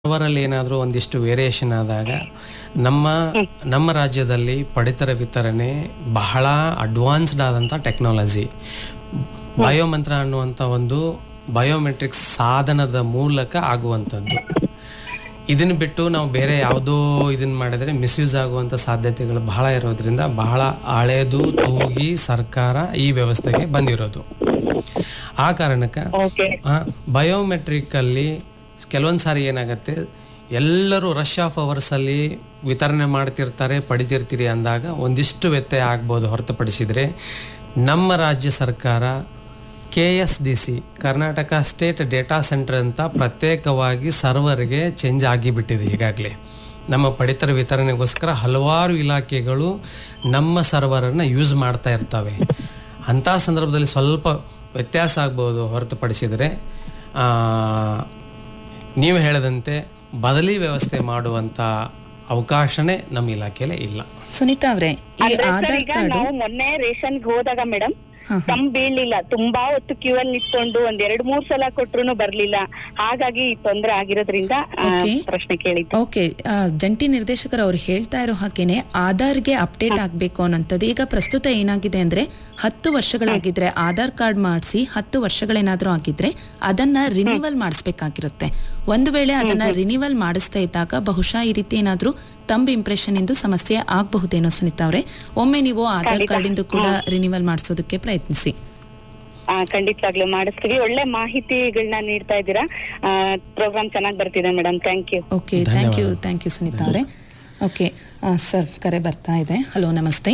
ಸರ್ವರಲ್ಲಿ ಏನಾದರೂ ಒಂದಿಷ್ಟು ವೇರಿಯೇಷನ್ ಆದಾಗ ನಮ್ಮ ನಮ್ಮ ರಾಜ್ಯದಲ್ಲಿ ಪಡಿತರ ವಿತರಣೆ ಬಹಳ ಅಡ್ವಾನ್ಸ್ಡ್ ಆದಂಥ ಟೆಕ್ನಾಲಜಿ ಬಯೋಮಂತ್ರ ಅನ್ನುವಂಥ ಒಂದು ಬಯೋಮೆಟ್ರಿಕ್ಸ್ ಸಾಧನದ ಮೂಲಕ ಆಗುವಂಥದ್ದು ಇದನ್ನು ಬಿಟ್ಟು ನಾವು ಬೇರೆ ಯಾವುದೋ ಇದನ್ನು ಮಾಡಿದರೆ ಮಿಸ್ಯೂಸ್ ಆಗುವಂಥ ಸಾಧ್ಯತೆಗಳು ಬಹಳ ಇರೋದ್ರಿಂದ ಬಹಳ ಹಳೇದು ತೂಗಿ ಸರ್ಕಾರ ಈ ವ್ಯವಸ್ಥೆಗೆ ಬಂದಿರೋದು ಆ ಕಾರಣಕ್ಕೆ ಓಕೆ ಬಯೋಮೆಟ್ರಿಕ್ ಅಲ್ಲಿ ಕೆಲವೊಂದು ಸಾರಿ ಏನಾಗುತ್ತೆ ಎಲ್ಲರೂ ರಶ್ ಆಫ್ ಅವರ್ಸಲ್ಲಿ ವಿತರಣೆ ಮಾಡ್ತಿರ್ತಾರೆ ಪಡಿತಿರ್ತೀರಿ ಅಂದಾಗ ಒಂದಿಷ್ಟು ವ್ಯತ್ಯಯ ಆಗ್ಬೋದು ಹೊರತುಪಡಿಸಿದರೆ ನಮ್ಮ ರಾಜ್ಯ ಸರ್ಕಾರ K S D C Karnataka state data centre ಅಂತ ಪ್ರತ್ಯೇಕವಾಗಿ ಸರ್ವರ್ಗೆ ಚೇಂಜ್ ಆಗಿಬಿಟ್ಟಿದೆ ಈಗಾಗಲೇ ನಮ್ಮ ಪಡಿತರ ವಿತರಣೆಗೋಸ್ಕರ ಹಲವಾರು ಇಲಾಖೆಗಳು ನಮ್ಮ ಸರ್ವರನ್ನು ಯೂಸ್ ಮಾಡ್ತಾ ಇರ್ತವೆ ಅಂಥ ಸಂದರ್ಭದಲ್ಲಿ ಸ್ವಲ್ಪ ವ್ಯತ್ಯಾಸ ಆಗ್ಬೋದು ಹೊರತುಪಡಿಸಿದರೆ ಆ, ನೀವು ಹೇಳದಂತೆ ಬದಲಿ ವ್ಯವಸ್ಥೆ ಮಾಡುವಂಥ ಅವಕಾಶನೇ ನಮ್ಮ ಇಲಾಖೆಯಲ್ಲೇ ಇಲ್ಲ ಸುನೀತಾ ಅವರೇ ಈ ಅಂದ್ರೆ ಸರ್ ಆಧಾರ್ ಈಗ ಕಾರ್ಡ್ ನಾವು ಮೊನ್ನೆ ರೇಷನ್ಗೆ ಹೋದಾಗ ಮೇಡಮ್ ಹಾ, ತಮ್ ಬೀಳ್ಲಿಲ್ಲ ತುಂಬಾ ಹೊತ್ತು ಕ್ಯೂ ಅಲ್ಲಿ ನಿಂತ್ಕೊಂಡು ಒಂದ್ ಎರಡ್ ಮೂರ್ ಸಲ ಕೊಟ್ರು ಬರ್ಲಿಲ್ಲ ಹಾಗಾಗಿ ಈ ತೊಂದ್ರೆ ಆಗಿರೋದ್ರಿಂದ ಆ, Okay. ಪ್ರಶ್ನೆ ಕೇಳಿದ್ದು ಓಕೆ ಆ, ಜಂಟಿ ನಿರ್ದೇಶಕರು ಅವ್ರು ಹೇಳ್ತಾ ಇರೋ ಹಾಗೇನೆ ಆಧಾರ್ಗೆ ಅಪ್ಡೇಟ್ ಆಗ್ಬೇಕು ಅನ್ನೋಂಥದ್ದು ಈಗ ಪ್ರಸ್ತುತ ಏನಾಗಿದೆ ಅಂದ್ರೆ ಹತ್ತು ವರ್ಷಗಳಾಗಿದ್ರೆ ಆಧಾರ್ ಕಾರ್ಡ್ ಮಾಡಿಸಿ ಹತ್ತು ವರ್ಷಗಳೇನಾದ್ರೂ ಆಗಿದ್ರೆ ಅದನ್ನ ರಿನಿವಲ್ ಮಾಡಿಸ್ಬೇಕಾಗಿರುತ್ತೆ ಒಂದು ವೇಳೆ ಅದನ್ನ ರಿನಿವಲ್ ಮಾಡಿಸ್ತಾ ಇದ್ದಾಗ ಬಹುಶಃ ಈ ರೀತಿ ಏನಾದ್ರೂ ತಂಬ್ ಇಂಪ್ರೆಷನ್ ಇಂದು ಸಮಸ್ಯೆ ಆಗಬಹುದೇನೋ ಸುನೀತಾ ಅವರೇ ಒಮ್ಮೆ ನೀವು ಆಧಾರ್ ಕಾರ್ಡ್ ಇಂದು ಕೂಡ ರಿನಿವಲ್ ಮಾಡಿಸೋದಕ್ಕೆ ಪ್ರಯತ್ನಿಸಿ ಆ, ಖಂಡಿತವಾಗ್ಲೂ ಮಾಡಿಸ್ತೀವಿ ಒಳ್ಳೆ ಮಾಹಿತಿಗಳನ್ನ ನೀಡ್ತಾ ಇದ್ದೀರಾ ಪ್ರೋಗ್ರಾಮ್ ಚೆನ್ನಾಗಿ ಬರ್ತಿದೆ madam thank you okay thank you thank you Sunita ಅವರೇ ಓಕೆ ಸರ್ ಕರೆ ಬರ್ತಾ ಇದೆ ಹಲೋ ನಮಸ್ತೆ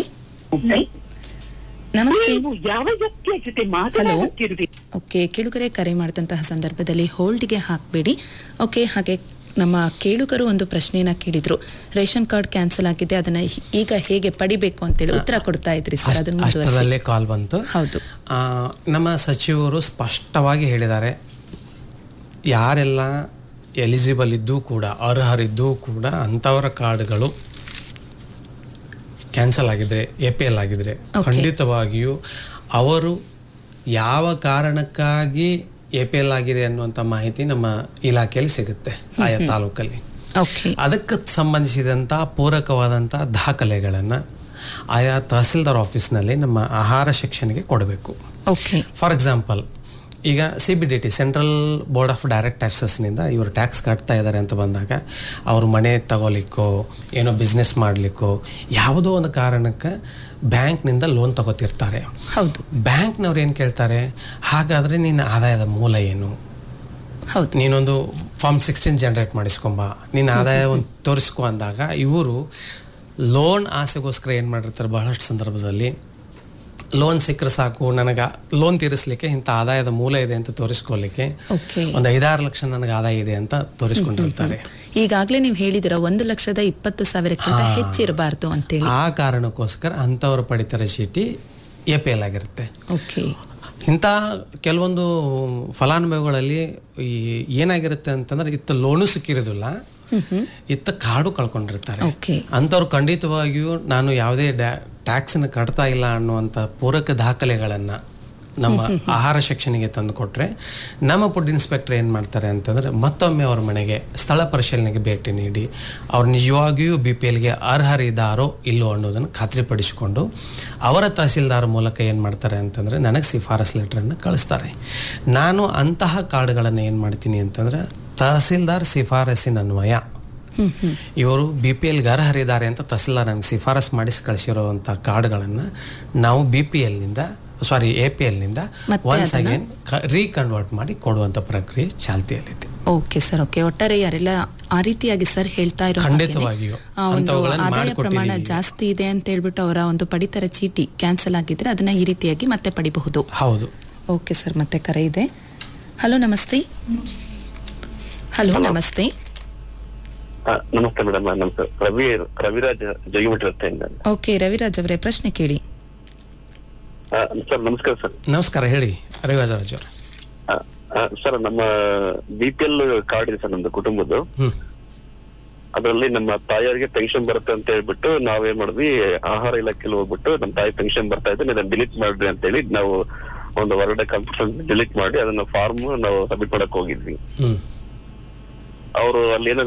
ನಮಸ್ತೆ ಯಾವ ವ್ಯಕ್ತಿಯ ಜೊತೆ ಮಾತನಾಡುತ್ತಿರುವಿ? ಓಕೆ ಕೇಳುಗರೆ ಕರೆ ಮಾಡಿದಂತಹ ಸಂದರ್ಭದಲ್ಲಿ ಹೋಲ್ಡ್ಗೆ ಹಾಕಬೇಡಿ ಓಕೆ ಹಾಗೆ ನಮ್ಮ ಕೇಳುಗರು ಒಂದು ಪ್ರಶ್ನೆಯನ್ನ ಕೇಳಿದ್ರು ರೇಷನ್ ಕಾರ್ಡ್ ಕ್ಯಾನ್ಸಲ್ ಆಗಿದೆ ಅದನ್ನ ಹಿ- ಈಗ ಹೇಗೆ ಪಡಿಬೇಕು ಅಂತೇಳಿ ಉತ್ತರ ಕೊಡ್ತಾ ಇದ್ರಿ ಸರ್ ಅದನ್ನ ಮುಂದುವರಿಸಿ ಅಷ್ಟರಲ್ಲೇ ಕಾಲ್ ಬಂತು ಹೌದು ಆ, ನಮ್ಮ ಸಚಿವರು ಸ್ಪಷ್ಟವಾಗಿ ಹೇಳಿದ್ದಾರೆ ಯಾರೆಲ್ಲ ಎಲಿಜಿಬಲ್ ಇದ್ದೂ ಕೂಡ ಅರ್ಹರಿದ್ದೂ ಕೂಡ ಅಂಥವರ ಕಾರ್ಡ್ಗಳು ಕ್ಯಾನ್ಸಲ್ ಆಗಿದ್ರೆ ಎ ಪಿ ಎಲ್ ಆಗಿದ್ರೆ ಖಂಡಿತವಾಗಿಯೂ ಅವರು ಯಾವ ಕಾರಣಕ್ಕಾಗಿ ಎ ಪಿ ಎಲ್ ಆಗಿದೆ ಅನ್ನುವಂಥ ಮಾಹಿತಿ ನಮ್ಮ ಇಲಾಖೆಯಲ್ಲಿ ಸಿಗುತ್ತೆ ಆಯಾ ತಾಲೂಕಲ್ಲಿ ಓಕೆ ಅದಕ್ಕೆ ಸಂಬಂಧಿಸಿದಂಥ ಪೂರಕವಾದಂಥ ದಾಖಲೆಗಳನ್ನು ಆಯಾ ತಹಸೀಲ್ದಾರ್ ಆಫೀಸ್ನಲ್ಲಿ ನಮ್ಮ ಆಹಾರ ಶಿಕ್ಷಣಿಗೆ ಕೊಡಬೇಕು ಓಕೆ ಫಾರ್ ಎಕ್ಸಾಂಪಲ್ ಈಗ C B D T central board of direct ಟ್ಯಾಕ್ಸಸ್ನಿಂದ ಇವರು ಟ್ಯಾಕ್ಸ್ ಕಟ್ತಾ ಇದ್ದಾರೆ ಅಂತ ಬಂದಾಗ ಅವ್ರ ಮನೆ ತಗೋಲಿಕ್ಕೋ ಏನೋ ಬಿಸ್ನೆಸ್ ಮಾಡಲಿಕ್ಕೋ ಯಾವುದೋ ಒಂದು ಕಾರಣಕ್ಕೆ ಬ್ಯಾಂಕ್ನಿಂದ ಲೋನ್ ತಗೋತಿರ್ತಾರೆ ಹೌದು ಬ್ಯಾಂಕ್ನವ್ರು ಏನು ಕೇಳ್ತಾರೆ ಹಾಗಾದರೆ ನಿನ್ನ ಆದಾಯದ ಮೂಲ ಏನು ಹೌದು ನೀನೊಂದು ಫಾರ್ಮ್ ಸಿಕ್ಸ್ಟೀನ್ ಜನರೇಟ್ ಮಾಡಿಸ್ಕೊಂಬ ನಿನ್ನ ಆದಾಯ ಒಂದು ತೋರಿಸ್ಕೊ ಅಂದಾಗ ಇವರು ಲೋನ್ ಆಸೆಗೋಸ್ಕರ ಏನು ಮಾಡಿರ್ತಾರೆ ಬಹಳಷ್ಟು ಸಂದರ್ಭದಲ್ಲಿ ಲೋನ್ ಸಿಕ್ಕರೆ ಸಾಕು ನನಗೆ ಲೋನ್ ತೀರಿಸ್ಲಿಕ್ಕೆ ಇಂಥ ಆದಾಯದ ಮೂಲ ಇದೆ ಅಂತ ತೋರಿಸ್ಕೊಳ್ಲಿಕ್ಕೆ ಓಕೆ ಒಂದು ಐದಾರು ಲಕ್ಷ ನನಗೆ ಆದಾಯ ಇದೆ ಅಂತ ತೋರಿಸ್ಕೊಂಡಿರ್ತಾರೆ ಈಗಾಗಲೇ ನೀವು ಹೇಳಿದಿರ ಒಂದು ಲಕ್ಷದ ಇಪ್ಪತ್ತು ಸಾವಿರಕ್ಕಿಂತ ಹೆಚ್ಚಿರಬಾರ್ದು ಅಂತೇಳಿ ಆ ಕಾರಣಕ್ಕೋಸ್ಕರ ಅಂಥವ್ರ ಪಡಿತರ ಚೀಟಿ ಎ ಪಿ ಎಲ್ ಆಗಿರುತ್ತೆ ಓಕೆ ಇಂಥ ಕೆಲವೊಂದು ಫಲಾನುಭವಿಗಳಲ್ಲಿ ಈ ಏನಾಗಿರುತ್ತೆ ಅಂತಂದ್ರೆ ಇತ್ತ ಲೋನು ಸಿಕ್ಕಿರೋದಿಲ್ಲ ಇತ್ತ ಕಾರ್ಡು ಕಳ್ಕೊಂಡಿರ್ತಾರೆ ಓಕೆ ಅಂಥವ್ರು ಖಂಡಿತವಾಗಿಯೂ ನಾನು ಯಾವುದೇ ಟ್ಯಾಕ್ಸನ್ನು ಕಟ್ತಾ ಇಲ್ಲ ಅನ್ನುವಂಥ ಪೂರಕ ದಾಖಲೆಗಳನ್ನು ನಮ್ಮ ಆಹಾರ ಶಿಕ್ಷಣಿಗೆ ತಂದು ಕೊಟ್ಟರೆ ನಮ್ಮ ಫುಡ್ ಇನ್ಸ್ಪೆಕ್ಟರ್ ಏನು ಮಾಡ್ತಾರೆ ಅಂತಂದರೆ ಮತ್ತೊಮ್ಮೆ ಅವ್ರ ಮನೆಗೆ ಸ್ಥಳ ಪರಿಶೀಲನೆಗೆ ಭೇಟಿ ನೀಡಿ ಅವ್ರು ನಿಜವಾಗಿಯೂ ಬಿ ಪಿ ಎಲ್ಗೆ ಅರ್ಹರಿದ್ದಾರೋ ಇಲ್ಲೋ ಅನ್ನೋದನ್ನು ಖಾತ್ರಿಪಡಿಸಿಕೊಂಡು ಅವರ ತಹಸೀಲ್ದಾರ್ ಮೂಲಕ ಏನು ಮಾಡ್ತಾರೆ ಅಂತಂದರೆ ನನಗೆ ಶಿಫಾರಸ್ ಲೆಟ್ರನ್ನು ಕಳಿಸ್ತಾರೆ ನಾನು ಅಂತಹ ಕಾರ್ಡ್ಗಳನ್ನು ಏನು ಮಾಡ್ತೀನಿ ಅಂತಂದರೆ ತಹಸೀಲ್ದಾರ್ ಶಿಫಾರಸಿನ ಅನ್ವಯ ಹ್ಮ್ ಹ್ಮ್ ಇವರು ಬಿ ಪಿ ಎಲ್ಗೆ ಅರ್ಹರಿದ್ದಾರೆ ಅಂತ ತಹಸೀಲ್ದಾರ್ ನನಗೆ ಶಿಫಾರಸ್ ಮಾಡಿಸಿ ಕಳಿಸಿರುವಂಥ ಕಾರ್ಡ್ಗಳನ್ನು ನಾವು ಬಿ ಪಿ ಎಲ್ನಿಂದ ಸಾರಿ ಎ ಪಿ ಎಲ್ನಿಂದ ಮತ್ತೆ ಒನ್ಸ್ ಅಗೇನ್ ರೀಕನ್ವರ್ಟ್ ಮಾಡಿ ಕೊಡುವಂಥ ಪ್ರಕ್ರಿಯೆ ಚಾಲ್ತಿಯಲ್ಲಿದೆ ಓಕೆ ಸರ್ ಓಕೆ ಒಟ್ಟಾರೆ ಯಾರೆಲ್ಲ ಆ ರೀತಿಯಾಗಿ ಸರ್ ಹೇಳ್ತಾ ಇರೋ ಖಂಡಿತವಾಗಿಯೂ. ಹಾಗೇನೆ, ಆ, ಒಂದು ಅಂಥವುಗಳನ್ನ ಆದಾಯ ಪ್ರಮಾಣ ಮಾಡಿಕೊಟ್ಟಿದ್ದೀವಿ. ಜಾಸ್ತಿ ಇದೆ ಅಂತ ಹೇಳ್ಬಿಟ್ಟು ಅವರ ಒಂದು ಪಡಿತರ ಚೀಟಿ ಕ್ಯಾನ್ಸಲ್ ಆಗಿದ್ರೆ ಅದನ್ನ ಈ ರೀತಿಯಾಗಿ ಮತ್ತೆ ಪಡಿಬಹುದು ಹೌದು ಓಕೆ ಸರ್ ಮತ್ತೆ ಕರೆ ಇದೆ ಹಲೋ ನಮಸ್ತೆ ಹಲೋ ನಮಸ್ತೆ ಆ, ನಮಸ್ತೆ ಮೇಡಮ್ ನಮಸ್ತೆ ರವಿ ರವಿರಾಜ್ ಜಗಿಮಠ ರಸ್ತೆಯಿಂದ ಓಕೆ ರವಿರಾಜ್ ಅವರೇ ಪ್ರಶ್ನೆ ಕೇಳಿ ಆ, ಸರ್ ನಮಸ್ಕಾರ ಸರ್ ನಮಸ್ಕಾರ ಹೇಳಿ ರವಿರಾಜರಾಜ್ ಅವರು ಆ, ಆ, ಸರ್ ನಮ್ಮ ಬಿ ಪಿ ಎಲ್ ಕಾರ್ಡ್ ಇದೆ ಸರ್ ನಮ್ದು ಕುಟುಂಬದ್ದು ಹ್ಞೂ ಅದರಲ್ಲಿ ನಮ್ಮ ತಾಯಿಯವರಿಗೆ ಪೆನ್ಷನ್ ಬರುತ್ತೆ ಅಂತ ಹೇಳ್ಬಿಟ್ಟು ನಾವೇನ್ ಮಾಡಿದ್ವಿ ಆಹಾರ ಇಲಾಖೆಯಲ್ಲಿ ಹೋಗ್ಬಿಟ್ಟು ನಮ್ಮ ತಾಯಿ ಪೆನ್ಷನ್ ಬರ್ತಾ ಇದೆ ಅದನ್ನ ಡಿಲೀಟ್ ಮಾಡ್ರಿ ಅಂತ ಹೇಳಿ ನಾವು ಒಂದು ಹೊರಗಡೆ ಕಂಪ್ಯೂಟರ್ ಡಿಲೀಟ್ ಮಾಡಿ ಅದನ್ನ ಫಾರ್ಮ್ ನಾವು ಸಬ್ಮಿಟ್ ಮಾಡಕ್ ಹೋಗಿದ್ವಿ ಹ್ಞೂ ಅವರು ಅಲ್ಲಿ ಏನೋ